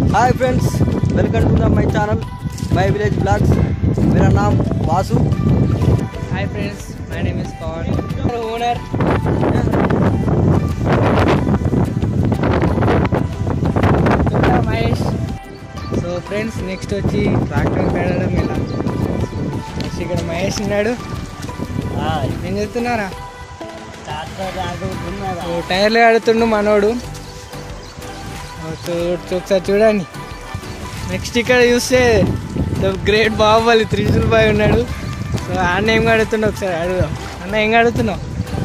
hi friends welcome to the my channel my village blogs मेरा नाम Vasu hi friends my name is Pavan owner Mahesh so friends next వచ్చి tractor కడగడం ఇలా next ఇక్కడ మహేష్ ఉన్నాడు ఏం చెప్తున్నారా ఓ, టైర్లు ఆడుతుండు మనోడు ఓ, చూ- ఒకసారి చూడండి నెక్స్ట్ ఇక్కడ చూస్తే the great Baahubali Trishul boy ఉన్నాడు సో అన్న ఏం కడుగుతుండో ఒకసారి అడుగుదాం అన్న ఏం కడుగుతున్నావు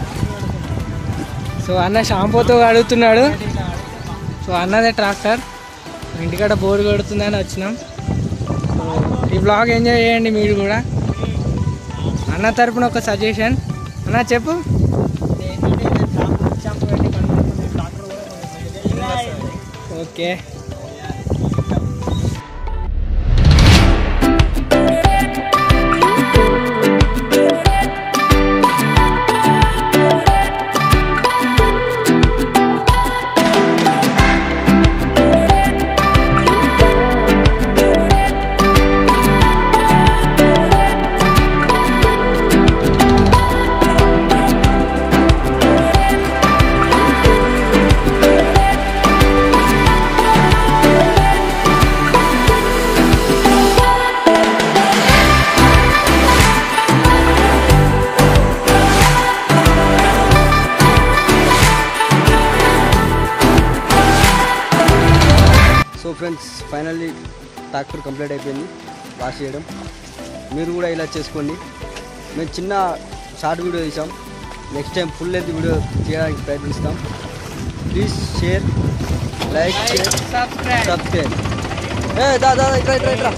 సో అన్న షాంపూతో కడుగుతున్నాడు సో అన్నదే ట్రాక్టర్ ఇంటికాడ బోర్ కొడుతుందని వచ్చినాం సో ఈ బ్లాగ్ ఎంజాయ్ చేయండి మీరు కూడా అన్న తరపున ఒక సజెషన్ అన్న చెప్పు okay so friends finally tractor complete అయిపోయింది వాష్ చేయడం మీరు కూడా ఇలా చేసుకోండి మేము చిన్న షార్ట్ వీడియో తీసాం next time full length video చేయడానికి ప్రయత్నిస్తాం please share like share subscribe subscribe ఏ దా దా ఇట్రా ఇట్రా ఇట్రా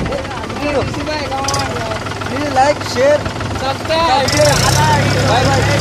please like share subscribe bye bye